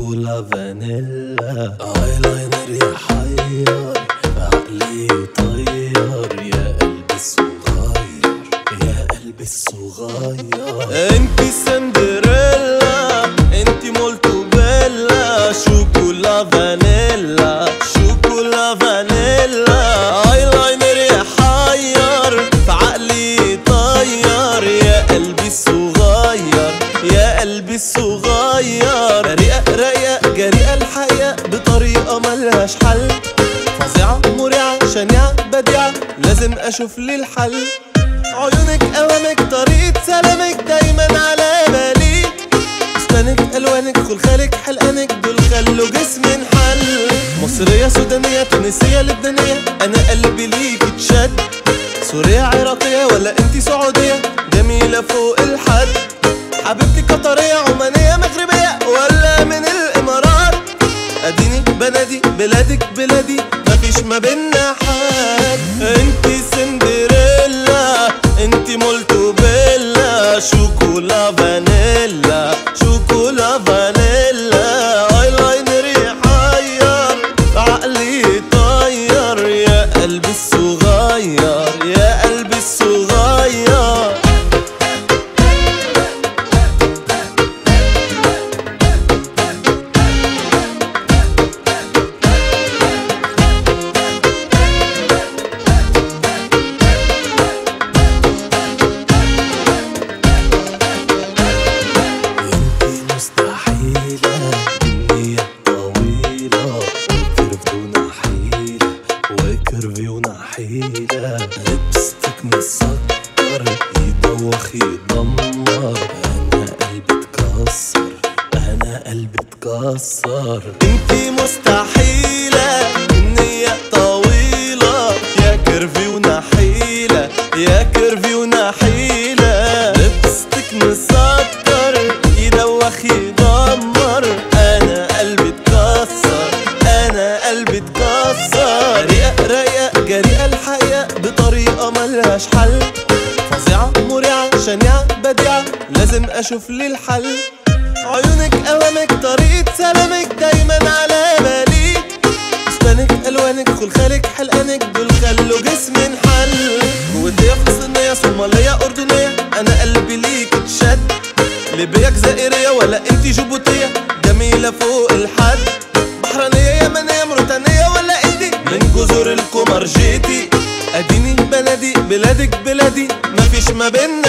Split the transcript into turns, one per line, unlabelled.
شوكولا فانيلا ايلاينر يحير عقلي يطير يا قلبي الصغير يا قلبي الصغير انت سندريلا انت مولتو بيلا شوكولا فانيلا شوكولا فانيلا ايلاينر يحير في عقلي يطير يا قلبي الصغير يا قلبي الصغير رقيقة رقيقة جريئة الحقيقة بطريقة ملهاش حل فظيعة مريعة شنيعة بديعة لازم اشوف لي الحل عيونك اوامك طريقة سلامك دايما على بالي اسنانك الوانك خلخالك حلقانك دول خلوا جسمي انحل مصرية سودانية تونسية لبنانية انا قلبي ليك اتشد سورية عراقية ولا انتي سعودية جميلة فوق الحد حبيبتي قطرية عمانية مغربية ولا من الامارات اديني بنادي بلادك بلادي مفيش ما بينا حد انتي سندريلا انتي مولتو بيلا شوكولا فانيلا شوكولا فانيلا ايلاينر يحير عقلي يطير يا قلبي الصغير يا قلبي الصغير انتي مستحيلة النية طويلة وكيرف ونحيلة وكيرف ونحيلة لبستك مسكر يدوخ يدمر انا قلبي اتكسر انا قلبي اتكسر انتي مستحيلة النية طويلة يا كيرفي ونحيلة يا كيرفي ونحيلة لبستك مسكر يدوخ يدمر انا قلبي اتكسر انا قلبي اتكسر رقيقة رقيقة جريئة الحقيقة بطريقة ملهاش حل فظيعة مريعة شنيعة بديعة لازم اشوف لي الحل عيونك اوامك طريقة سلامك دايما على بالي اسنانك الوانك خلخالك حلقانك دول خلوا جسمي انحل قوتية فلسطينية صومالية اردنية انا قلبي ليك اتشد ليبيا جزائرية ولا انتي جيبوتية جميلة فوق الحد بحرانية يمنية موريتانية ولا انتي من جزر القمر جيتي اديني بلدي بلادك بلادي مفيش ما بينا